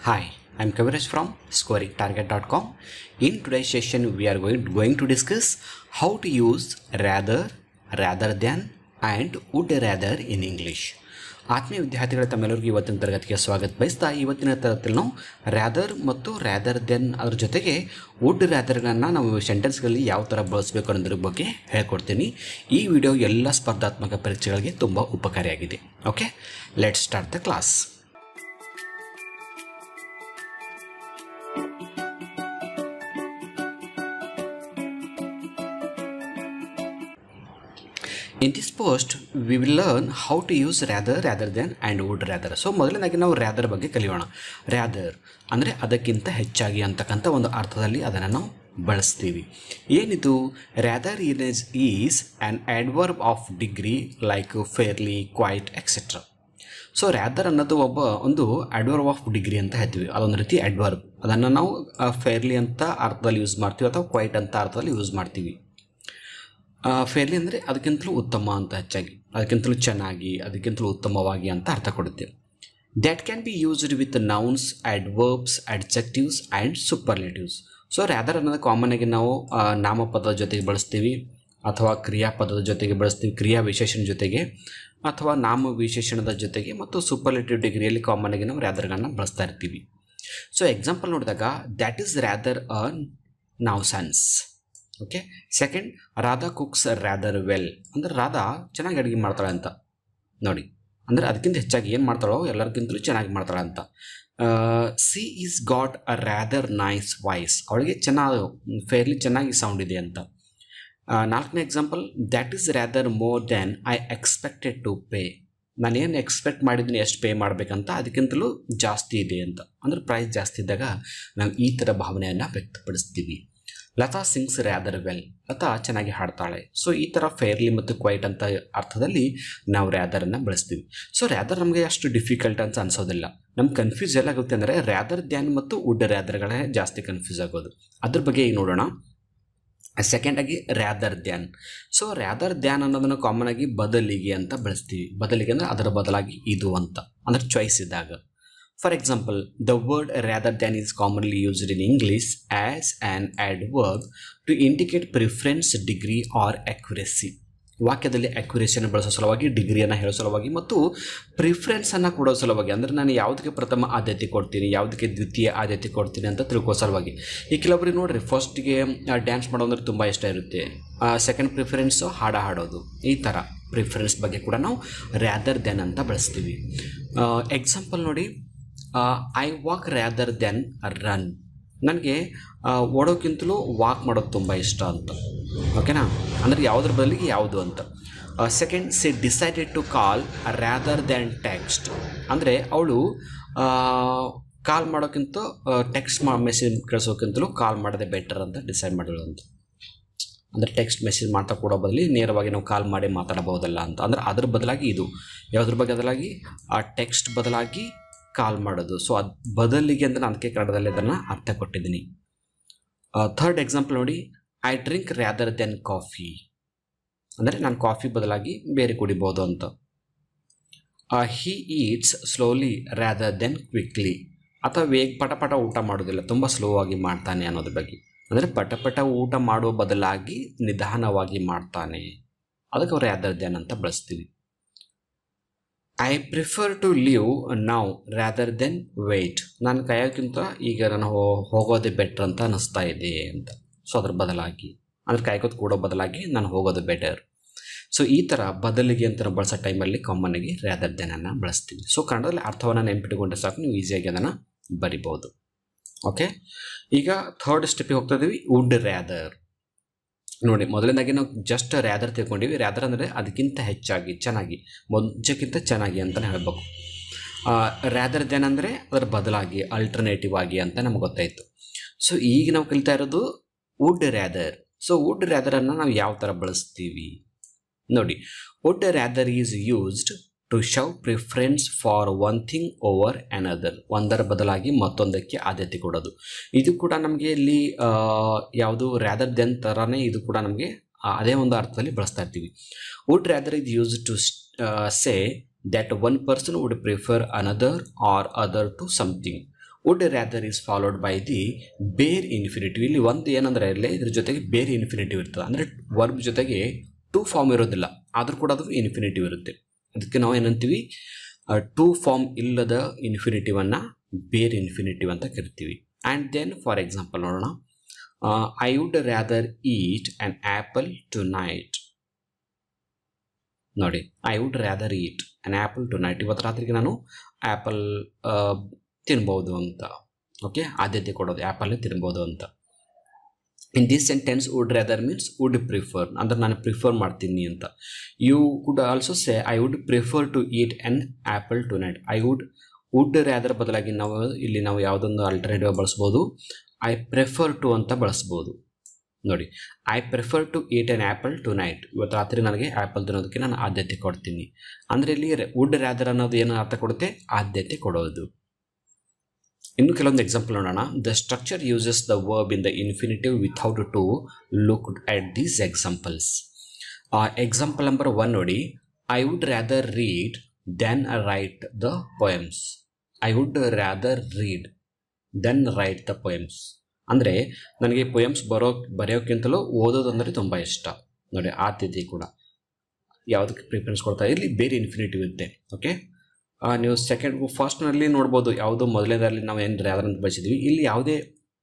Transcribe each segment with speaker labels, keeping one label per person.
Speaker 1: Hi, I'm Kaviraj from scoringtarget.com. In today's session, we are going, going to discuss how to use rather, rather than, and would rather in English. ಆತ್ಮೀಯ ವಿದ್ಯಾರ್ಥಿಗಳ ತಮ್ಮೆಲ್ಲರಿಗೂ ಇವತ್ತಿನ ತರಗತಿಗೆ ಸ್ವಾಗತ ಬಯಸ್ತಾ ಇವತ್ತಿನ ತರಗತಿಯಲ್ಲಿ ನಾವು ರ್ಯಾದರ್ ಮತ್ತು ರ್ಯಾದರ್ ದೆನ್ ಅದ್ರ ಜೊತೆಗೆ ವುಡ್ ರ್ಯಾದರ್ಗಳನ್ನು ನಾವು ಸೆಂಟೆನ್ಸ್ಗಳಲ್ಲಿ ಯಾವ ಥರ ಬಳಸಬೇಕು ಅನ್ನೋದ್ರ ಬಗ್ಗೆ ಹೇಳ್ಕೊಡ್ತೀನಿ ಈ ವಿಡಿಯೋ ಎಲ್ಲ ಸ್ಪರ್ಧಾತ್ಮಕ ಪರೀಕ್ಷೆಗಳಿಗೆ ತುಂಬ ಉಪಕಾರಿಯಾಗಿದೆ okay let start the class in this post we will learn how to use rather rather then and would rather so ಮೊದಲನೇದಾಗಿ ನಾವು ರ್ಯಾದರ್ ಬಗ್ಗೆ ಕಲಿಯೋಣ ರ್ಯಾದರ್ ಅಂದರೆ ಅದಕ್ಕಿಂತ ಹೆಚ್ಚಾಗಿ ಅಂತಕ್ಕಂಥ ಒಂದು ಅರ್ಥದಲ್ಲಿ ಅದನ್ನು ನಾವು ಬಳಸ್ತೀವಿ ಏನಿದು rather is is an adverb of degree like fairly quite etcetera so rather ಅನ್ನೋದು ಒಬ್ಬ ಒಂದು ಅಡ್ವರ್ಬ್ ಆಫ್ ಡಿಗ್ರಿ ಅಂತ ಹೇಳ್ತೀವಿ ಅದೊಂದು ರೀತಿ ಅಡ್ವರ್ಬ್ ಅದನ್ನು ನಾವು ಫೇರ್ಲಿ ಅಂತ ಅರ್ಥದಲ್ಲಿ ಯೂಸ್ ಮಾಡ್ತೀವಿ ಅಥವಾ ಕ್ವೈಟ್ ಅಂತ ಅರ್ಥದಲ್ಲಿ ಯೂಸ್ ಮಾಡ್ತೀವಿ ಫೇರ್ಲಿ ಅಂದರೆ ಅದಕ್ಕಿಂತಲೂ ಉತ್ತಮ ಅಂತ ಹೆಚ್ಚಾಗಿ ಅದಕ್ಕಿಂತಲೂ ಚೆನ್ನಾಗಿ ಅದಕ್ಕಿಂತಲೂ ಉತ್ತಮವಾಗಿ ಅಂತ ಅರ್ಥ ಕೊಡುತ್ತೆ that can be used with nouns adverbs adjectives and superlatives so rather ಅನ್ನೋದು ಕಾಮನ್ ಆಗಿ ನಾವು ಆ, ನಾಮಪದದ ಜೊತೆಗೆ ಬಳಸ್ತೀವಿ ಅಥವಾ ಕ್ರಿಯಾಪದದ ಜೊತೆಗೆ ಬಳಸ್ತೀವಿ ಕ್ರಿಯಾ ವಿಶೇಷಣ ಜೊತೆಗೆ ಅಥವಾ ನಾಮ ವಿಶೇಷಣದ ಜೊತೆಗೆ ಮತ್ತು ಸೂಪರ್ಲೇಟಿವ್ ಡಿಗ್ರಿಯಲ್ಲಿ ಕಾಮನ್ ಆಗಿ ನಾವು ರ್ಯಾದರ್ಗಳನ್ನ ಬಳಸ್ತಾ ಇರ್ತೀವಿ ಸೊ ಎಕ್ಸಾಂಪಲ್ ನೋಡಿದಾಗ that is rather a nonsense okay second Radha cooks rather well ಅಂದರೆ ರಾಧಾ ಚೆನ್ನಾಗಿ ಅಡುಗೆ ಮಾಡ್ತಾಳೆ ಅಂತ ನೋಡಿ ಅಂದರೆ ಅದಕ್ಕಿಂತ ಹೆಚ್ಚಾಗಿ ಏನು ಮಾಡ್ತಾಳೋ ಎಲ್ಲರಿಗಿಂತಲೂ ಚೆನ್ನಾಗಿ ಮಾಡ್ತಾಳೆ ಅಂತ she is got a rather nice voice ಅವಳಿಗೆ ಚೆನ್ನಾಗಿ ಫೇರ್ಲಿ ಚೆನ್ನಾಗಿ ಸೌಂಡ್ ಇದೆ ಅಂತ ಆ, ನಾಲ್ಕನೇ example that is rather more than I expected to pay ನಾನೇನು ಎಕ್ಸ್ಪೆಕ್ಟ್ ಮಾಡಿದ್ದೀನಿ ಎಷ್ಟು ಪೇ ಮಾಡಬೇಕಂತ ಅದಕ್ಕಿಂತಲೂ ಜಾಸ್ತಿ ಇದೆ ಅಂತ ಅಂದರೆ ಪ್ರೈಸ್ ಜಾಸ್ತಿ ಇದ್ದಾಗ ನಾವು ಈ ಥರ ಭಾವನೆಯನ್ನು ವ್ಯಕ್ತಪಡಿಸ್ತೀವಿ Lata sings rather well Lata ಚೆನ್ನಾಗಿ ಹಾಡ್ತಾಳೆ ಸೊ ಈ ಥರ ಫೇರ್ಲಿ ಮತ್ತು ಕ್ವೈಟ್ ಅಂತ ಅರ್ಥದಲ್ಲಿ ನಾವು ರ್ಯಾದರನ್ನು ಬಳಸ್ತೀವಿ ಸೊ ರ್ಯಾದರ್ ನಮಗೆ ಅಷ್ಟು ಡಿಫಿಕಲ್ಟ್ ಅಂತ ಅನ್ಸೋದಿಲ್ಲ ನಮ್ಗೆ ಕನ್ಫ್ಯೂಸ್ ಎಲ್ಲಾಗುತ್ತೆ ಅಂದರೆ ರ್ಯಾದರ್ ದ್ಯಾನ್ ಮತ್ತು ವುಡ್ ರ್ಯಾದರ್ಗಳೇ ಜಾಸ್ತಿ ಕನ್ಫ್ಯೂಸ್ ಆಗೋದು ಅದ್ರ ಬಗ್ಗೆ ಈಗ ನೋಡೋಣ ಸೆಕೆಂಡಾಗಿ rather than so rather than ಅನ್ನೋದನ್ನು ಕಾಮನ್ ಆಗಿ ಬದಲಿಗೆ ಅಂತ ಬಳಸ್ತೀವಿ ಬದಲಿಗೆ ಅಂದರೆ ಅದರ ಬದಲಾಗಿ ಇದು ಅಂತ ಅಂದರೆ ಚಾಯ್ಸ್ ಇದ್ದಾಗ for example the word rather than is commonly used in English as an adverb to indicate preference degree or accuracy ವಾಕ್ಯದಲ್ಲಿ ಅಕ್ಯುರೇಸಿಯನ್ನು ಬಳಸೋ ಸಲುವಾಗಿ ಡಿಗ್ರಿಯನ್ನು ಹೇಳೋ ಸಲುವಾಗಿ ಮತ್ತು ಪ್ರಿಫರೆನ್ಸನ್ನು ಕೊಡೋ ಸಲುವಾಗಿ ಅಂದರೆ ನಾನು ಯಾವುದಕ್ಕೆ ಪ್ರಥಮ ಆದ್ಯತೆ ಕೊಡ್ತೀನಿ ಯಾವುದಕ್ಕೆ ದ್ವಿತೀಯ ಆದ್ಯತೆ ಕೊಡ್ತೀನಿ ಅಂತ ತಿಳ್ಕೋ ಸಲುವಾಗಿ ಈ ಕೆಲವರಿಗೆ ನೋಡ್ರಿ ಫಸ್ಟ್ಗೆ ಡ್ಯಾನ್ಸ್ ಮಾಡೋದಂದ್ರೆ ತುಂಬ ಇಷ್ಟ ಇರುತ್ತೆ ಸೆಕೆಂಡ್ ಪ್ರಿಫರೆನ್ಸು ಹಾಡ ಹಾಡೋದು ಈ ಥರ ಪ್ರಿಫರೆನ್ಸ್ ಬಗ್ಗೆ ಕೂಡ ನಾವು ರ್ಯಾದರ್ ದೆನ್ ಅಂತ ಬಳಸ್ತೀವಿ ಎಕ್ಸಾಂಪಲ್ ನೋಡಿ I walk rather then run ನನಗೆ ಓಡೋಕ್ಕಿಂತಲೂ ವಾಕ್ ಮಾಡೋದು ತುಂಬ ಇಷ್ಟ ಅಂತ ಓಕೆನಾ ಅಂದರೆ ಯಾವುದ್ರ ಬದಲಿಗೆ ಯಾವುದು ಅಂತ second she decided to call rather than text ಅಂದರೆ ಅವಳು ಕಾಲ್ ಮಾಡೋಕ್ಕಿಂತ ಟೆಕ್ಸ್ಟ್ ಮಾ ಮೆಸೇಜ್ ಕಳಿಸೋಕ್ಕಿಂತಲೂ ಕಾಲ್ ಮಾಡೋದೇ ಬೆಟರ್ ಅಂತ ಡಿಸೈಡ್ ಮಾಡಿಳು ಅಂತ ಅಂದರೆ ಟೆಕ್ಸ್ಟ್ ಮೆಸೇಜ್ ಮಾಡ್ತಾ ಕೊಡೋ ಬದಲಿ ನೇರವಾಗಿ ನಾವು ಕಾಲ್ ಮಾಡಿ ಮಾತಾಡಬಹುದಲ್ಲ ಅಂತ ಅಂದರೆ ಅದ್ರ ಬದಲಾಗಿ ಇದು ಯಾವುದ್ರ ಬದಲಾಗಿ ಆ ಟೆಕ್ಸ್ಟ್ ಬದಲಾಗಿ ಕಾಲ್ ಮಾಡೋದು ಸೊ ಅದು ಬದಲಿಗೆ ಅಂತ ನಾನು ಅದಕ್ಕೆ ಕನ್ನಡದಲ್ಲಿ ಅದನ್ನು ಅರ್ಥ ಕೊಟ್ಟಿದ್ದೀನಿ ಥರ್ಡ್ ಎಕ್ಸಾಂಪಲ್ ನೋಡಿ I drink rather then coffee ಅಂದರೆ ನಾನು ಕಾಫಿ ಬದಲಾಗಿ ಬೇರೆ ಕುಡಿಬೋದು ಅಂತ he eats slowly rather then quickly ಅಥವಾ ವೇಗ ಪಟ ಪಟ ಊಟ ಮಾಡೋದಿಲ್ಲ ತುಂಬ ಸ್ಲೋ ಆಗಿ ಮಾಡ್ತಾನೆ ಅನ್ನೋದ್ರ ಬಗ್ಗೆ ಅಂದರೆ ಪಟ ಪಟ ಊಟ ಮಾಡುವ ಬದಲಾಗಿ ನಿಧಾನವಾಗಿ ಮಾಡ್ತಾನೆ ಅದಕ್ಕೆ ಅವ್ರು ರ್ಯಾದರ್ ದೆನ್ ಅಂತ ಬಳಸ್ತೀವಿ I prefer to live now rather then wait ನಾನು ಕಾಯೋಕ್ಕಿಂತ ಈಗ ನಾನು ಹೋ- ಹೋಗೋದೇ ಬೆಟ್ರ್ ಅಂತ ಅನ್ನಿಸ್ತಾ ಇದೆ ಅಂತ ಸೊ ಅದ್ರ ಬದಲಾಗಿ ಅಂದರೆ ಕಾಯ್ಕೋದು ಕೂಡೋ ಬದಲಾಗಿ ನಾನು ಹೋಗೋದು ಬೆಟರ್ ಸೊ ಈ ಥರ ಬದಲಿಗೆ ಅಂತ ನಾವು ಬಳಸೋ ಟೈಮಲ್ಲಿ ಕಾಮನ್ ಆಗಿ ರ್ಯಾದರ್ ದೆನನ್ನು ಬಳಸ್ತೀವಿ ಸೊ ಕನ್ನಡದಲ್ಲಿ ಅರ್ಥವನ್ನು ನೆನ್ಪಿಟ್ಟುಕೊಂಡ್ರೆ ಸಾಕು ನೀವು ಈಸಿಯಾಗಿ ಅದನ್ನು ಬರಿಬೋದು ಓಕೆ ಈಗ ಥರ್ಡ್ ಸ್ಟೆಪ್ಪಿಗೆ ಹೋಗ್ತಾ ಇದ್ದೀವಿ ವುಡ್ ರ್ಯಾದರ್ ನೋಡಿ ಮೊದಲನೇದಾಗಿ ನಾವು ಜಸ್ಟ್ ರ್ಯಾದರ್ ತಿಳ್ಕೊಂಡಿವಿ ರ್ಯಾದರ್ ಅಂದರೆ ಅದಕ್ಕಿಂತ ಹೆಚ್ಚಾಗಿ ಚೆನ್ನಾಗಿ ಮುಂಚೆಕ್ಕಿಂತ ಚೆನ್ನಾಗಿ ಅಂತಲೇ ಹೇಳಬೇಕು ರ್ಯಾದರ್ ದೆನ್ ಅಂದರೆ ಅದರ ಬದಲಾಗಿ ಅಲ್ಟರ್ನೇಟಿವ್ ಆಗಿ ಅಂತ ನಮ್ಗೆ ಗೊತ್ತಾಯಿತು ಸೊ ಈಗ ನಾವು ಕಲಿತಾ ಇರೋದು ವುಡ್ ರ್ಯಾದರ್ ಸೊ ವುಡ್ ರ್ಯಾದರನ್ನು ನಾವು ಯಾವ ಥರ ಬಳಸ್ತೀವಿ ನೋಡಿ would rather is used to show preference for one thing over another ಒಂದರ ಬದಲಾಗಿ ಮತ್ತೊಂದಕ್ಕೆ ಆದ್ಯತೆ ಕೊಡೋದು ಇದು ಕೂಡ ನಮಗೆ ಇಲ್ಲಿ ಯಾವುದು ರ್ಯಾದರ್ ದೆನ್ ಥರನೇ ಇದು ಕೂಡ ನಮಗೆ ಅದೇ ಒಂದು ಅರ್ಥದಲ್ಲಿ ಬಳಸ್ತಾ ಇರ್ತೀವಿ would rather is use to say that one person would prefer another or other to something would rather is followed by the bare infinitive ಇಲ್ಲಿ ಒಂದು ಏನಂದರೆ ಇಲ್ಲಿ ಇದ್ರ ಜೊತೆಗೆ ಬೇರೆ ಇನ್ಫಿನಿಟಿವ್ ಇರ್ತದೆ ಅಂದರೆ ವರ್ಬ್ ಜೊತೆಗೆ ಟೂ ಫಾರ್ಮ್ ಇರೋದಿಲ್ಲ ಆದರೂ ಕೂಡ ಅದು ಇನ್ಫಿನಿಟಿವ್ ಇರುತ್ತೆ ಅದಕ್ಕೆ ನಾವು ಏನಂತೀವಿ ಟೂ ಫಾರ್ಮ್ ಇಲ್ಲದ ಇನ್ಫಿನಿಟಿವನ್ನು ಬೇರೆ ಇನ್ಫಿನಿಟಿವ್ ಅಂತ ಕರಿತೀವಿ ಆ್ಯಂಡ್ ದೆನ್ ಫಾರ್ ಎಕ್ಸಾಂಪಲ್ ನೋಡೋಣ I would rather eat an apple tonight ನೋಡಿ I would rather eat an apple tonight ಇವತ್ತು ರಾತ್ರಿಗೆ ನಾನು ಆ್ಯಪಲ್ ತಿನ್ಬೋದು ಅಂತ ಓಕೆ ಆದ್ಯತೆ ಕೊಡೋದು ಆ್ಯಪಲ್ಲೇ ತಿನ್ಬೋದು ಅಂತ in this sentence would rather means would prefer ಅಂದ್ರೆ ನಾನು ಪ್ರಿಫರ್ ಮಾಡ್ತೀನಿ ಅಂತ you could also say I would prefer to eat an apple tonight I would would rather ಬದಲಾಗಿ ನಾವು ಇಲ್ಲಿ ನಾವು ಯಾವುದೊಂದು ಆಲ್ಟರ್ನೇಟಿವ್ ಬಳಸ್ಬೋದು ಐ ಪ್ರಿಫರ್ ಟು ಅಂತ ಬಳಸ್ಬೋದು ನೋಡಿ I prefer to eat an apple tonight ಇವತ್ತು ರಾತ್ರಿ ನನಗೆ ಆ್ಯಪಲ್ ತಿನ್ನೋದಕ್ಕೆ ನಾನು ಆದ್ಯತೆ ಕೊಡ್ತೀನಿ ಅಂದರೆ ಇಲ್ಲಿ ವುಡ್ ರ್ಯಾದರ್ ಅನ್ನೋದು ಏನು ಅರ್ಥ ಕೊಡುತ್ತೆ ಆದ್ಯತೆ ಕೊಡೋದು ಇನ್ನು ಕೆಲವೊಂದು ಎಕ್ಸಾಂಪಲ್ ನೋಡೋಣ the structure uses the verb in the infinitive without to look at these examples example number one ನೋಡಿ I would rather read then write the poems I would rather read then write the poems ಅಂದರೆ ನನಗೆ poems ಬರೋ ಬರೆಯೋಕ್ಕಿಂತಲೂ ಓದೋದಂದರೆ ತುಂಬ ಇಷ್ಟ ನೋಡಿ ಆದ್ಯತೆ ಕೂಡ ಯಾವುದಕ್ಕೆ ಪ್ರಿಫರೆನ್ಸ್ ಕೊಡ್ತಾ ಇಲ್ಲಿ ಬೇರೆ ಇನ್ಫಿನಿಟಿವ್ ಇರುತ್ತೆ ಓಕೆ ನೀವು ಸೆಕೆಂಡ್ ಫಸ್ಟ್ನಲ್ಲಿ ನೋಡ್ಬೋದು ಯಾವುದೋ ಮೊದಲನೇದಲ್ಲಿ ನಾವು ಏನು ರ್ಯಾದರ್ ಅಂತ ಬಳಸಿದ್ವಿ ಇಲ್ಲಿ ಯಾವುದೇ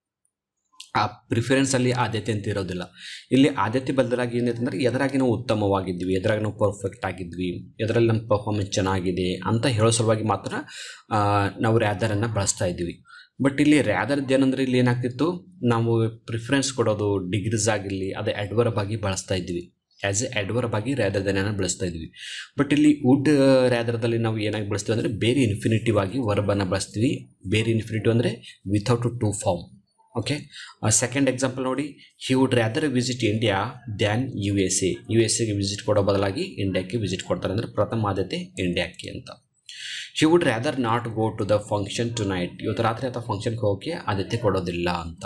Speaker 1: ಆ ಪ್ರಿಫರೆನ್ಸಲ್ಲಿ ಆದ್ಯತೆ ಅಂತ ಇರೋದಿಲ್ಲ ಇಲ್ಲಿ ಆದ್ಯತೆ ಬದಲಾಗಿ ಏನೈತೆ ಅಂದರೆ ಎದರಾಗಿ ನಾವು ಉತ್ತಮವಾಗಿದ್ವಿ ಎದರಾಗಿ ನಾವು ಪರ್ಫೆಕ್ಟ್ ಆಗಿದ್ವಿ ಎದರಲ್ಲಿ ನಮ್ಮ ಪರ್ಫಾರ್ಮೆನ್ಸ್ ಚೆನ್ನಾಗಿದೆ ಅಂತ ಹೇಳೋ ಸಲುವಾಗಿ ಮಾತ್ರ ನಾವು ರ್ಯಾದರನ್ನು ಬಳಸ್ತಾ ಇದ್ವಿ ಬಟ್ ಇಲ್ಲಿ ರ್ಯಾದರ್ದು ಏನಂದರೆ ಇಲ್ಲಿ ಏನಾಗ್ತಿತ್ತು ನಾವು ಪ್ರಿಫರೆನ್ಸ್ ಕೊಡೋದು ಡಿಗ್ರೀಸ್ ಆಗಿರಲಿ ಅದು ಅಡ್ವರ್ಬ್ ಆಗಿ ಬಳಸ್ತಾ ಇದ್ವಿ ಆ್ಯಸ್ ಎ ಅಡ್ವರ್ಬ್ ಆಗಿ ರ್ಯಾದರ್ ದೆನನ್ನು ಬಳಸ್ತಾ ಇದ್ವಿ ಬಟ್ ಇಲ್ಲಿ ವುಡ್ ರ್ಯಾದರ್ದಲ್ಲಿ ನಾವು ಏನಾಗಿ ಬಳಸ್ತೀವಿ ಅಂದರೆ ಬೇರೆ ಇನ್ಫಿನಿಟಿವ್ ಆಗಿ ವರ್ಬನ್ನು ಬಳಸ್ತೀವಿ ಬೇರೆ ಇನ್ಫಿನಿಟಿವ್ ಅಂದರೆ without to form okay second example ನೋಡಿ he would rather visit India than U S A U S ಎಗೆ ವಿಸಿಟ್ ಕೊಡೋ ಬದಲಾಗಿ ಇಂಡಿಯಾಕ್ಕೆ ವಿಸಿಟ್ ಕೊಡ್ತಾರೆ ಅಂದರೆ ಪ್ರಥಮ ಆದ್ಯತೆ ಇಂಡಿಯಾಕ್ಕೆ ಅಂತ he would rather not go to the function tonight ಇವತ್ತು ರಾತ್ರಿ ಅಥವಾ ಫಂಕ್ಷನ್ಗೆ ಹೋಗಿ ಆದ್ಯತೆ ಕೊಡೋದಿಲ್ಲ ಅಂತ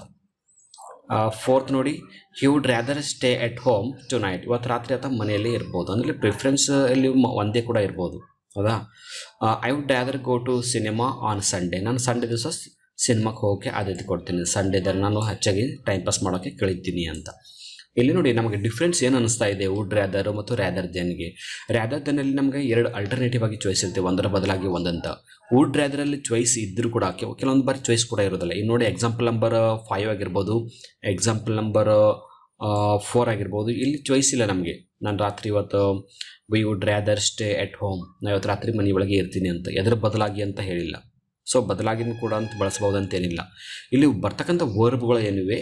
Speaker 1: ಫೋರ್ತ್ ನೋಡಿ he would rather stay at home tonight ಇವತ್ತು ರಾತ್ರಿ ಅಥವಾ ಮನೆಯಲ್ಲೇ ಇರ್ಬೋದು ಅಂದರೆ ಪ್ರಿಫರೆನ್ಸ್ ಅಲ್ಲಿ ಮ- ಒಂದೇ ಕೂಡ ಇರ್ಬೋದು ಹೌದಾ I would rather go to cinema on Sunday ನಾನು ಸಂಡೇ ದಿವಸ ಸಿನಿಮಾಕ್ಕೆ ಹೋಗೋಕ್ಕೆ ಆದ್ಯತೆ ಕೊಡ್ತೀನಿ ಸಂಡೇದಲ್ಲಿ ನಾನು ಹೆಚ್ಚಾಗಿ ಟೈಮ್ ಪಾಸ್ ಮಾಡೋಕ್ಕೆ ಕಳೀತೀನಿ ಅಂತ ಇಲ್ಲಿ ನೋಡಿ ನಮಗೆ ಡಿಫ್ರೆನ್ಸ್ ಏನು ಅನಿಸ್ತಾ ಇದೆ ವುಡ್ ರ್ಯಾದರ್ ಮತ್ತು ರ್ಯಾದರ್ ದೆನ್ಗೆ ರ್ಯಾದರ್ ದೆನ್ನಲ್ಲಿ ನಮಗೆ ಎರಡು ಅಲ್ಟರ್ನೇಟಿವ್ ಆಗಿ ಚಾಯ್ಸ್ ಇರುತ್ತೆ ಒಂದರ ಬದಲಾಗಿ ಒಂದಂತ ವುಡ್ ರ್ಯಾದರಲ್ಲಿ ಚಾಯ್ಸ್ ಇದ್ದರೂ ಕೂಡ ಕೆಲ- ಕೆಲವೊಂದು ಬಾರಿ ಚಾಯ್ಸ್ ಕೂಡ ಇರೋದಿಲ್ಲ ಇನ್ನು ನೋಡಿ ಎಕ್ಸಾಂಪಲ್ ನಂಬರ್ ಫೈವ್ ಆಗಿರ್ಬೋದು ಎಕ್ಸಾಂಪಲ್ ನಂಬರ್ ಫೋರ್ ಆಗಿರ್ಬೋದು ಇಲ್ಲಿ ಚಾಯ್ಸ್ ಇಲ್ಲ ನಮಗೆ ನಾನು ರಾತ್ರಿ ಇವತ್ತು we would rather stay at home ನಾನು ಇವತ್ತು ರಾತ್ರಿ ಮನೆ ಒಳಗೆ ಇರ್ತೀನಿ ಅಂತ ಎದರ ಬದಲಾಗಿ ಅಂತ ಹೇಳಿಲ್ಲ ಸೊ ಬದಲಾಗಿನೂ ಕೂಡ ಅಂತ ಬಳಸ್ಬೋದು ಅಂತೇನಿಲ್ಲ ಇಲ್ಲಿ ಬರ್ತಕ್ಕಂಥ ವರ್ಬ್ಗಳು ಏನಿವೆ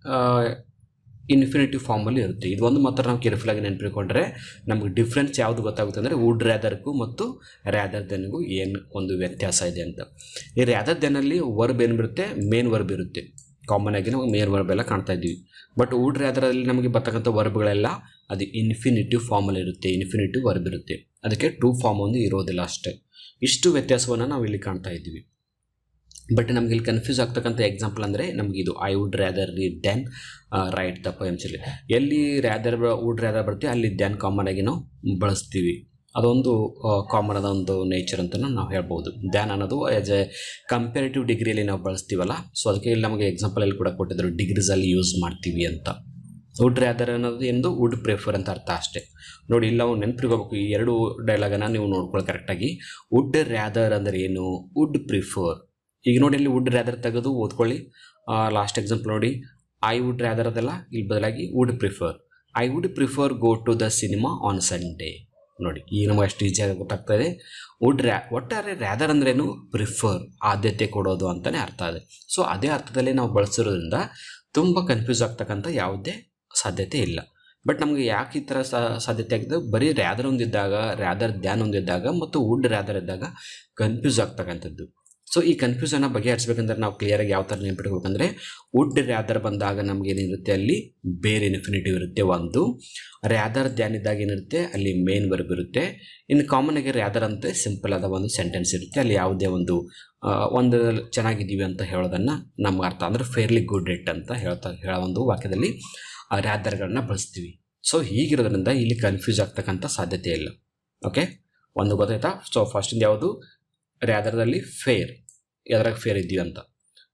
Speaker 1: ಇನ್ಫಿನಿಟಿವ್ ಫಾರ್ಮಲ್ಲಿ ಇರುತ್ತೆ ಇದು ಒಂದು ಮಾತ್ರ ನಾವು ಕೇರ್ಫುಲ್ಲಾಗಿ ನೆನಪಿಟ್ಕೊಂಡ್ರೆ ನಮಗೆ ಡಿಫ್ರೆನ್ಸ್ ಯಾವುದು ಗೊತ್ತಾಗುತ್ತೆ ಅಂದರೆ ವುಡ್ ರ್ಯಾದರ್ಗೂ ಮತ್ತು ರ್ಯಾದರ್ ದೆನ್ಗೂ ಏನು ಒಂದು ವ್ಯತ್ಯಾಸ ಇದೆ ಅಂತ ಈ ರ್ಯಾದರ್ ದೆನ್ನಲ್ಲಿ ವರ್ಬ್ ಏನು ಬರುತ್ತೆ ಮೇನ್ ವರ್ಬ್ ಇರುತ್ತೆ ಕಾಮನ್ ಆಗಿ ನಾವು ಮೇನ್ ವರ್ಬ್ ಎಲ್ಲ ಕಾಣ್ತಾ ಇದ್ವಿ ಬಟ್ ವುಡ್ ರ್ಯಾದರಲ್ಲಿ ನಮಗೆ ಬರ್ತಕ್ಕಂಥ ವರ್ಬ್ಗಳೆಲ್ಲ ಅದು ಇನ್ಫಿನಿಟಿವ್ ಫಾರ್ಮಲ್ಲಿ ಇರುತ್ತೆ ಇನ್ಫಿನಿಟಿವ್ ವರ್ಬ್ ಇರುತ್ತೆ ಅದಕ್ಕೆ ಟೂ ಫಾರ್ಮ್ ಒಂದು ಇರೋದಿಲ್ಲ ಅಷ್ಟೇ ಇಷ್ಟು ವ್ಯತ್ಯಾಸವನ್ನು ನಾವು ಇಲ್ಲಿ ಕಾಣ್ತಾ ಇದ್ದೀವಿ ಬಟ್ ನಮ್ಗೆ ಇಲ್ಲಿ ಕನ್ಫ್ಯೂಸ್ ಆಗ್ತಕ್ಕಂಥ ಎಕ್ಸಾಂಪಲ್ ಅಂದರೆ ನಮ್ಗೆ ಇದು I would rather read than write the ಪೊಯಮ್ಸಲ್ಲಿ ಎಲ್ಲಿ ರ್ಯಾದರ್ ವುಡ್ ರ್ಯಾದರ್ ಬರ್ತೀವಿ ಅಲ್ಲಿ ದ್ಯಾನ್ ಕಾಮನ್ ಆಗಿ ನಾವು ಬಳಸ್ತೀವಿ ಅದೊಂದು ಕಾಮನ್ ಆದ ಒಂದು ನೇಚರ್ ಅಂತ ನಾವು ಹೇಳ್ಬೋದು ದ್ಯಾನ್ ಅನ್ನೋದು ಆ್ಯಸ್ ಎ ಕಂಪೇರಿಟಿವ್ ಡಿಗ್ರಿಯಲ್ಲಿ ನಾವು ಬಳಸ್ತೀವಲ್ಲ ಸೊ ಅದಕ್ಕೆ ಇಲ್ಲಿ ನಮಗೆ ಎಕ್ಸಾಂಪಲಲ್ಲಿ ಕೂಡ ಕೊಟ್ಟಿದ್ರು ಡಿಗ್ರೀಸಲ್ಲಿ ಯೂಸ್ ಮಾಡ್ತೀವಿ ಅಂತ ವುಡ್ ರ್ಯಾದರ್ ಅನ್ನೋದು ಎಂದು ವುಡ್ ಪ್ರಿಫರ್ ಅಂತ ಅರ್ಥ ಅಷ್ಟೇ ನೋಡಿ ಇಲ್ಲಿ ನಾವು ನೆನಪಿರ್ಕೋಬೇಕು ಈ ಎರಡು ಡೈಲಾಗನ್ನು ನೀವು ನೋಡ್ಕೊಳ್ಳಿ ಕರೆಕ್ಟಾಗಿ ವುಡ್ ರ್ಯಾದರ್ ಅಂದರೆ ಏನು ವುಡ್ ಪ್ರಿಫರ್ ಈಗ ನೋಡಿ ಇಲ್ಲಿ ವುಡ್ ರ್ಯಾದರ್ ತೆಗೆದು ಓದ್ಕೊಳ್ಳಿ ಲಾಸ್ಟ್ ಎಕ್ಸಾಂಪಲ್ ನೋಡಿ ಐ ವುಡ್ ರ್ಯಾದರ್ ಅದಲ್ಲ ಇಲ್ಲಿ ಬದಲಾಗಿ would prefer I would prefer go to the cinema on Sunday ನೋಡಿ ಈಗ ನಮಗೆ ಅಷ್ಟು ಈಸಿಯಾಗಿ ಗೊತ್ತಾಗ್ತಾ ಇದೆ ವುಡ್ ರ್ಯಾ ಒಟ್ಟಾರೆ ರ್ಯಾದರ್ ಅಂದ್ರೇನು ಪ್ರಿಫರ್ ಆದ್ಯತೆ ಕೊಡೋದು ಅಂತಲೇ ಅರ್ಥ ಇದೆ ಸೊ ಅದೇ ಅರ್ಥದಲ್ಲಿ ನಾವು ಬಳಸಿರೋದ್ರಿಂದ ತುಂಬ ಕನ್ಫ್ಯೂಸ್ ಆಗ್ತಕ್ಕಂಥ ಯಾವುದೇ ಸಾಧ್ಯತೆ ಇಲ್ಲ ಬಟ್ ನಮಗೆ ಯಾಕೆ ಈ ಥರ ಸಾಧ್ಯತೆ ಆಗಿದೆ ಬರೀ ರ್ಯಾದರ್ ಒಂದಿದ್ದಾಗ ರ್ಯಾದರ್ ಧ್ಯಾನ್ ಒಂದಿದ್ದಾಗ ಮತ್ತು ವುಡ್ ರ್ಯಾದರ್ ಇದ್ದಾಗ ಕನ್ಫ್ಯೂಸ್ ಆಗ್ತಕ್ಕಂಥದ್ದು ಸೊ ಈ ಕನ್ಫ್ಯೂಸನ್ನ ಬಗೆಹರಿಸ್ಬೇಕಂದ್ರೆ ನಾವು ಕ್ಲಿಯರಾಗಿ ಯಾವ ಥರ ನೆನ್ಪಿಟ್ಬೇಕಂದ್ರೆ ವುಡ್ ರ್ಯಾದರ್ ಬಂದಾಗ ನಮ್ಗೆ ಏನಿರುತ್ತೆ ಅಲ್ಲಿ ಬೇರೆ ಇನ್ಫಿನಿಟಿವ್ ಇರುತ್ತೆ ಒಂದು ರ್ಯಾದರ್ ಧ್ಯಾನ್ ಇದ್ದಾಗ ಏನಿರುತ್ತೆ ಅಲ್ಲಿ ಮೇನ್ ವರ್ಬ್ ಇರುತ್ತೆ ಇನ್ನು ಕಾಮನ್ ಆಗಿ ರ್ಯಾದರ್ ಅಂತ ಸಿಂಪಲ್ ಆದ ಒಂದು ಸೆಂಟೆನ್ಸ್ ಇರುತ್ತೆ ಅಲ್ಲಿ ಯಾವುದೇ ಒಂದು ಆ, ಒಂದು ಚೆನ್ನಾಗಿದ್ದೀವಿ ಅಂತ ಹೇಳೋದನ್ನು ನಮ್ಗೆ ಅರ್ಥ ಅಂದರೆ ಫೇರ್ಲಿ ಗುಡ್ ಇಟ್ ಅಂತ ಹೇಳ್ತಾ ಹೇಳೋ ಒಂದು ವಾಕ್ಯದಲ್ಲಿ ರ್ಯಾದರ್ಗಳನ್ನ ಬಳಸ್ತೀವಿ ಸೊ ಹೀಗಿರೋದ್ರಿಂದ ಇಲ್ಲಿ ಕನ್ಫ್ಯೂಸ್ ಆಗ್ತಕ್ಕಂಥ ಸಾಧ್ಯತೆ ಇಲ್ಲ ಓಕೆ ಒಂದು ಗೊತ್ತಾಯ್ತಾ ಸೊ ಫಸ್ಟಿಂದ ಯಾವುದು ರ್ಯಾದರ್ದಲ್ಲಿ ಫೇರ್ ಎದ್ರಾಗ ಫೇರ್ ಇದ್ದೀವಿ ಅಂತ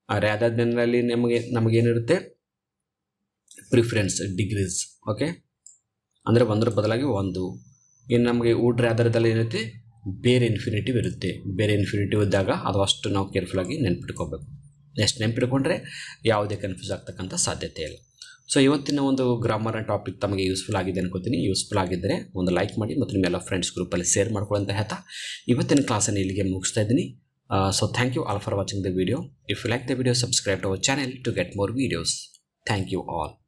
Speaker 1: ರ್ಯಾದರ್ ದೆನ್ನಲ್ಲಿ ನಮಗೆ ನಮಗೇನಿರುತ್ತೆ ಪ್ರಿಫರೆನ್ಸ್ ಡಿಗ್ರೀಸ್ ಓಕೆ ಅಂದರೆ ಒಂದರ ಬದಲಾಗಿ ಒಂದು ಇನ್ನು ನಮಗೆ ವುಡ್ ರ್ಯಾದರ್ದಲ್ಲಿ ಏನೈತಿ ಬೇರೆ ಇನ್ಫಿನಿಟಿವ್ ಇರುತ್ತೆ ಬೇರೆ ಇನ್ಫಿನಿಟಿವ್ ಇದ್ದಾಗ ಅದು ಅಷ್ಟು ನಾವು ಕೇರ್ಫುಲ್ಲಾಗಿ ನೆನ್ಪಿಟ್ಕೋಬೇಕು ನೆಕ್ಸ್ಟ್ ನೆನ್ಪಿಟ್ಕೊಂಡ್ರೆ ಯಾವುದೇ ಕನ್ಫ್ಯೂಸ್ ಆಗ್ತಕ್ಕಂಥ ಸಾಧ್ಯತೆ ಇಲ್ಲ ಸೊ ಇವತ್ತಿನ ಒಂದು ಗ್ರಾಮರ್ ಟಾಪಿಕ್ ತಮಗೆ ಯೂಸ್ಫುಲ್ ಆಗಿದೆ ಅನ್ಕೋತೀನಿ ಯೂಸ್ಫುಲ್ ಆಗಿದ್ದರೆ ಒಂದು ಲೈಕ್ ಮಾಡಿ ಮತ್ತು ನಿಮ್ಮೆಲ್ಲ ಫ್ರೆಂಡ್ಸ್ ಗ್ರೂಪಲ್ಲಿ ಶೇರ್ ಮಾಡ್ಕೊಳ್ಳೋ ಅಂತ ಹೇಳ್ತಾ ಇವತ್ತಿನ ಕ್ಲಾಸನ್ನು ಇಲ್ಲಿಗೆ ಮುಗಿಸ್ತಾ ಇದ್ದೀನಿ so thank you all for watching the video if you like the video subscribe to our channel to get more videos thank you all